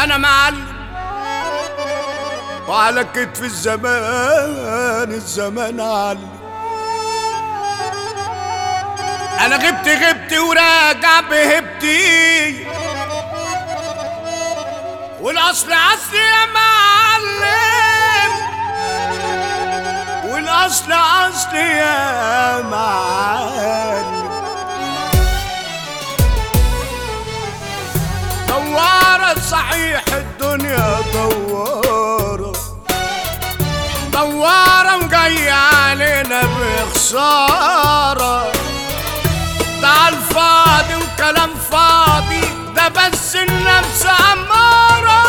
انا معلم وعلى كتف الزمان الزمان علم انا غبت غبت وراجع بهبتي والاصل اصل يا معلم والاصل اصل يا معلم دوارة صحيح الدنيا دوارة دوارة وجاية علينا بخسارة ده الفاضي وكلام فاضي ده بس النفس أمارة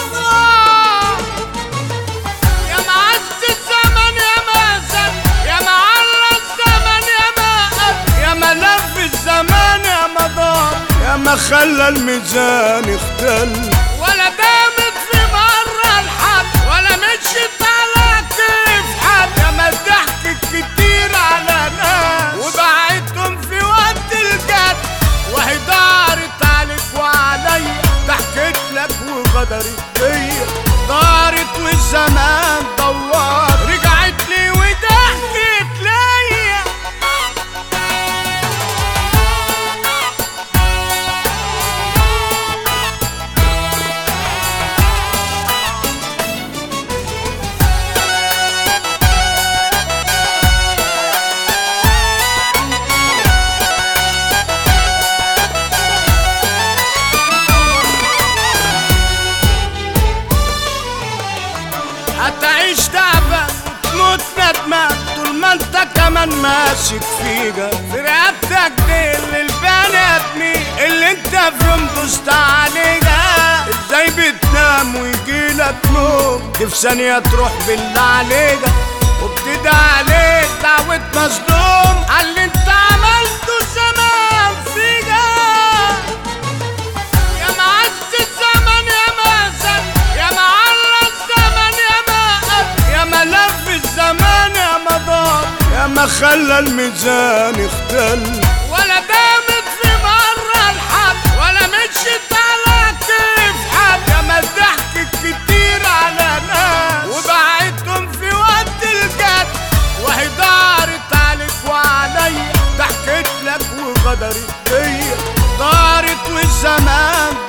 يا معز الزمن يا مازن يا معلى الزمن يا مقل يا ملف الزمان يا مدار يا ما خلى الميزان اختل ولا دامت في مرة الحد ولا مشيت على كيف حد يا ما ضحكت كتير على ناس وبعدتم في وقت الجد وهي دارت عليك وعليا ضحكت لك وغدرت بيا دارت والزمان دوار رجعت لي وضحكت ليا هتعيش تعبان وتموت ندمان طول ما انت كمان ماسك فيها في رقبتك دي اللي البني ادمين اللي انت في يوم دوست عليها ازاي بتنام ويجيلك نوم دي في ثانية تروح بالله عليها وابتدى عليك دعوة مظلوم على اللي انت عملته زمان فيها يا معز الزمن يا مازن يا معلى الزمن يا مقل يا ملف الزمان يا مدار يا ما خلى الميزان اختل ولا دامت في مرة الحد ولا مشيت على كيف حد يا ما ضحكت كتير على ناس وبعدتم في وقت الجد وهي دارت عليك وعليا ضحكت لك وغدرت بيا دارت والزمان